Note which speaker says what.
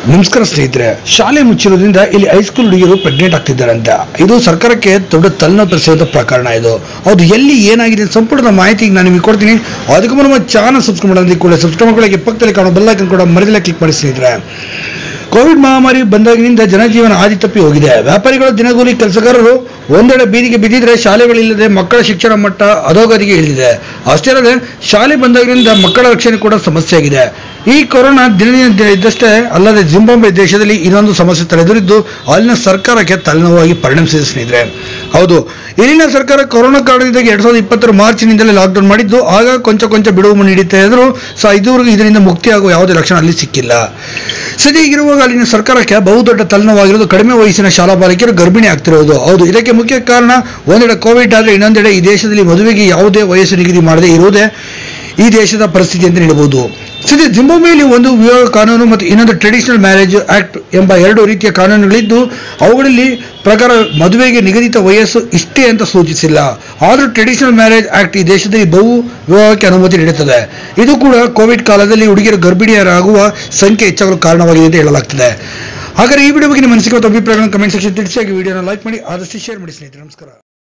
Speaker 1: ನಮಸ್ಕಾರ ಸ್ನೇಹಿತರೆ ಶಾಲೆ ಮುಚ್ಚಿರೋದ್ರಿಂದ ಇಲ್ಲಿ ಹೈಸ್ಕೂಲ್ ಹುಡುಗಿಯರು ಪ್ರೆಗ್ನೆಂಟ್ ಆಗ್ತಿದ್ದಾರೆ ಅಂತ ಇದು ಸರ್ಕಾರಕ್ಕೆ ದೊಡ್ಡ ತಲೆನೋವು ಪ್ರಕರಣ ಇದು ಅದು ಎಲ್ಲಿ ಏನಾಗಿದೆ ಸಂಪೂರ್ಣ ಮಾಹಿತಿ ನಾನು ನಿಮಗೆ ಕೊಡ್ತೀನಿ ಅದಕ್ಕೂ ಮುನ್ನ ನಮ್ಮ ಚಾನಲ್ ಸಬ್ಸ್ಕ್ರೈಬ್ ಮಾಡೋದು ಕೂಡ ಸಬ್ಸ್ಕ್ರೈಬ್ ಮಾಡ್ಕೊಳ್ಳಿ ಪಕ್ಕದಲ್ಲಿ ಕಾಣೋ ಬೆಲ್ಲೈಕನ್ ಕೂಡ ಮರದಿಲ್ಲ ಕ್ಲಿಕ್ ಮಾಡಿ ಸ್ನೇಹಿತರೆ ಕೋವಿಡ್ ಮಹಾಮಾರಿ ಬಂದಾಗಿನಿಂದ ಜನಜೀವನ ಹಾದಿ ತಪ್ಪಿ ಹೋಗಿದೆ ವ್ಯಾಪಾರಿಗಳು ದಿನಗೂಲಿ ಕೆಲಸಗಾರರು ಒಂದೆಡೆ ಬೀದಿಗೆ ಬಿದ್ದಿದ್ರೆ ಶಾಲೆಗಳಿಲ್ಲದೆ ಮಕ್ಕಳ ಶಿಕ್ಷಣ ಮಟ್ಟ ಅಧೋಗತಿಗೆ ಇಳಿದಿದೆ ಅಷ್ಟೇ ಅಲ್ಲದೆ ಶಾಲೆ ಬಂದಾಗಿನಿಂದ ಮಕ್ಕಳ ರಕ್ಷಣೆ ಕೂಡ ಸಮಸ್ಯೆ ಆಗಿದೆ ಈ ಕೊರೋನಾ ದಿನ ದಿನ ಇದ್ದಷ್ಟೇ ಅಲ್ಲದೆ ಜಿಂಬಾಬ್ವೆ ದೇಶದಲ್ಲಿ ಇನ್ನೊಂದು ಸಮಸ್ಯೆ ತಲೆದೋರಿದ್ದು ಅಲ್ಲಿನ ಸರ್ಕಾರಕ್ಕೆ ತಲೆನೋವಾಗಿ ಪರಿಣಮಿಸಿದೆ ಸ್ನೇಹಿತರೆ ಹೌದು ಇಲ್ಲಿನ ಸರ್ಕಾರ ಕೊರೋನಾ ಕಾರಣದಿಂದಾಗಿ ಎರಡ್ ಸಾವಿರದ ಇಪ್ಪತ್ತರ ಮಾರ್ಚ್ನಿಂದಲೇ ಲಾಕ್ಡೌನ್ ಮಾಡಿದ್ದು ಆಗ ಕೊಂಚ ಕೊಂಚ ಬಿಡುವು ನೀಡುತ್ತಾ ಇದ್ರು ಸೊ ಇದುವರೆಗೂ ಇದರಿಂದ ಮುಕ್ತಿಯಾಗುವ ಯಾವುದೇ ಲಕ್ಷಣ ಅಲ್ಲಿ ಸಿಕ್ಕಿಲ್ಲ ಸದ್ಯ ಹೀಗಿರುವಾಗ ಅಲ್ಲಿನ ಸರ್ಕಾರಕ್ಕೆ ಬಹುದೊಡ್ಡ ತಲೆನೋವಾಗಿರೋದು ಕಡಿಮೆ ವಯಸ್ಸಿನ ಶಾಲಾ ಬಾಲಕಿಯರು ಗರ್ಭಿಣಿ ಆಗ್ತಿರೋದು ಹೌದು ಇದಕ್ಕೆ ಮುಖ್ಯ ಕಾರಣ ಒಂದೆಡೆ ಕೋವಿಡ್ ಆದರೆ ಇನ್ನೊಂದೆಡೆ ಈ ದೇಶದಲ್ಲಿ ಮದುವೆಗೆ ಯಾವುದೇ ವಯಸ್ಸು ನಿಗದಿ ಮಾಡದೇ ಇರುವುದೇ ಈ ದೇಶದ ಪರಿಸ್ಥಿತಿ ಅಂತ ಹೇಳಬಹುದು ಸದ್ಯ ಜಿಂಬಾಬ್ವೆಯಲ್ಲಿ ಒಂದು ವಿವಾಹ ಕಾನೂನು ಮತ್ತು ಇನ್ನೊಂದು ಟ್ರೆಡಿಷನಲ್ ಮ್ಯಾರೇಜ್ ಆಕ್ಟ್ ಎಂಬ ಎರಡು ರೀತಿಯ ಕಾನೂನುಗಳಿದ್ದು ಅವುಗಳಲ್ಲಿ ಪ್ರಕಾರ ಮದುವೆಗೆ ನಿಗದಿತ ವಯಸ್ಸು ಇಷ್ಟೇ ಅಂತ ಸೂಚಿಸಿಲ್ಲ ಆದರೂ ಟ್ರೆಡಿಷನಲ್ ಮ್ಯಾರೇಜ್ ಆಕ್ಟ್ ಈ ದೇಶದಲ್ಲಿ ಬಹು ವಿವಾಹಕ್ಕೆ ಅನುಮತಿ ನೀಡುತ್ತದೆ ಇದು ಕೂಡ ಕೋವಿಡ್ ಕಾಲದಲ್ಲಿ ಹುಡುಗಿಯರು ಗರ್ಭಿಣಿಯರಾಗುವ ಸಂಖ್ಯೆ ಹೆಚ್ಚಾಗಲು ಕಾರಣವಾಗಿದೆ ಅಂತ ಹೇಳಲಾಗ್ತದೆ ಹಾಗಾದ್ರೆ ಈ ವಿಡಿಯೋ ಬಗ್ಗೆ ನಿಮ್ಮ ಅನಿಸಿಕೆ ಮತ್ತು ಅಭಿಪ್ರಾಯಗಳನ್ನು ಕಮೆಂಟ್ ಸೆಕ್ಷನ್ ತಿಳಿಸಿ ಹಾಗೆ ವಿಡಿಯೋನ ಲೈಕ್ ಮಾಡಿ ಆದಷ್ಟು ಶೇರ್ ಮಾಡಿ ಸ್ನೇಹಿತರೆ ನಮಸ್ಕಾರ